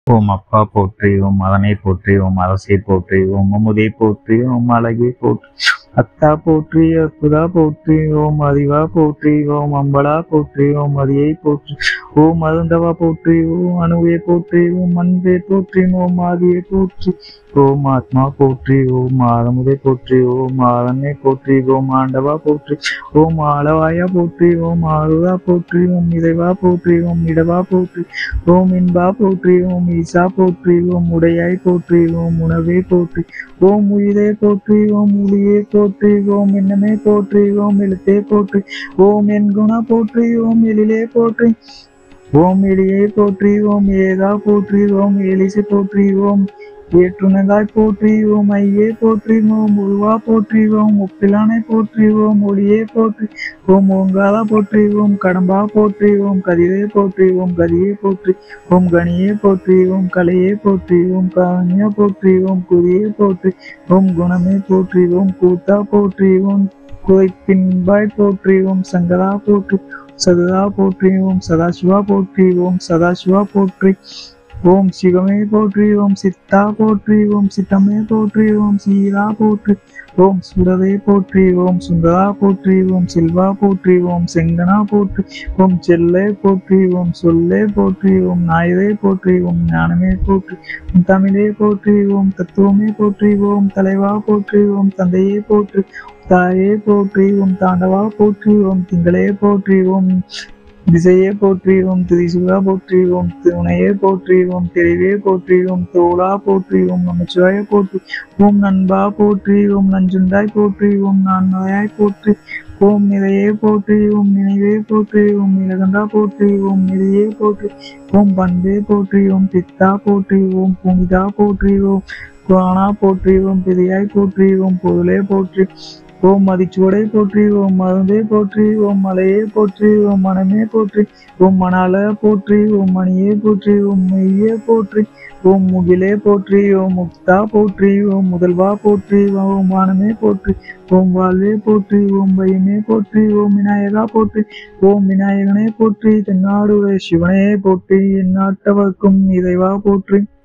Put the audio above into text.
ஓம் அப்பா போற்றி ஓம் மதனை போற்றி ஓம் அரசை போற்றி ஓம் அமுதை போற்றி ஓம் அழகை போற்றி அத்தா போற்றி அற்புதா போற்றி ஓம் அதிவா போற்றி ஓம் அம்பலா போற்றி ஓம் அதியை போற்றி ஓம் அருந்தவா போற்றி ஓம் அணுவே போற்றி ஓம் அன்பே போற்றி ஓம் ஆதியை போற்றி ஓம் ஆத்மா போற்றி ஓம் ஆரமுதை போற்றி ஓம் ஆரண்யை போற்றி ஓம் ஆண்டவா போற்றி ஓம் ஆளவாயா போற்றி ஓம் ஆறுதா போற்றி ஓம் இறைவா போற்றி ஓம் இடவா போற்றி ஓம் இன்பா போற்றி ஓம் ஈசா போற்றி ஓம் உடையாய் போற்றி ஓம் உணவே போற்றி ஓம் உயிரே போற்றி ஓம் ஒளியே போற்றி ஓம் எண்ணமே போற்றி ஓம் எழுத்தே போற்றி ஓம் என் குணா போற்றி ஓம் எழிலே போற்றி ஓம் எளியே போற்றி ஓம் ஏதா போற்றி ஓம் எலிசு போற்றி ஓம் ஏற்றுணங்காய் போற்றி ஓம் ஐயே போற்றி ஓம் உருவா போற்றி ஓம் ஒப்பிலானை போற்றி ஓம் ஒளியே போற்றி ஓம் ஓங்காலா போற்றி ஓம் கடம்பா போற்றி ஓம் கதிரே போற்றி ஓம் கதியே போற்றி ஓம் கணியே போற்றி ஓம் கலையே போற்றி ஓம் காணியா போற்றி ஓம் குதியே போற்றி ஓம் குணமே போற்றி ஓம் கூத்தா போற்றி ஓம் குவைப்பின்பாய் போற்றி ஓம் சங்கரா போற்றி சதா போற்றி ஓம் சதாசிவா போற்றி ஓம் சதாசிவா போற்றி ஓம் சிவமே போற்றி ஓம் சித்தா போற்றி ஓம் சித்தமே போற்றி ஓம் சீரா போற்றி ஓம் சுடவே போற்றி ஓம் சுந்தரா போற்றி ஓம் செல்வா போற்றி ஓம் செங்கனா போற்றி ஓம் செல்லே போற்றி ஓம் சொல்லே போற்றி ஓம் நாயரே போற்றி ஓம் ஞானமே போற்றி ஓம் தமிழே போற்றி ஓம் தத்துவமே போற்றி ஓம் தலைவா போற்றி ஓம் தந்தையே போற்றி தாயே போற்றி ஓம் தாண்டவா போற்றி ஓம் திங்களே போற்றி ஓம் திசையே போற்றி ஓம் திரிசுகா போற்றி ஓம் துணையே போற்றி ஓம் தெளிவே போற்றி ஓம் தோளா போற்றி ஓம் நமச்சிவாய போற்றி ஓம் நண்பா போற்றி ஓம் நஞ்சுண்டாய் போற்றி ஓம் நான்மதையாய் போற்றி ஓம் நிலையே போற்றி ஓம் நினைவே போற்றி ஓம் நீலகண்டா போற்றி ஓம் நிதியே போற்றி ஓம் பண்பே போற்றி ஓம் பித்தா போற்றி ஓம் புனிதா போற்றி ஓம் குரானா போற்றி ஓம் பிரியாய் போற்றி ஓம் பொருளே போற்றி ஓம் மதிச்சுவடை போற்றி ஓம் மருந்தே போற்றி ஓம் மலையே போற்றி ஓம் மனமே போற்றி ஓம் மணால போற்றி ஓம் மணியே போற்றி ஓம் மெய்யே போற்றி ஓம் முகிலே போற்றி ஓம் முக்தா போற்றி ஓம் முதல்வா போற்றி ஓம் வானமே போற்றி ஓம் வாழ்வே போற்றி ஓம் பயமே போற்றி ஓம் விநாயகா போற்றி ஓம் விநாயகனே போற்றி தென்னாடுடைய சிவனே போற்றி எந்நாட்டவர்க்கும் இறைவா போற்றி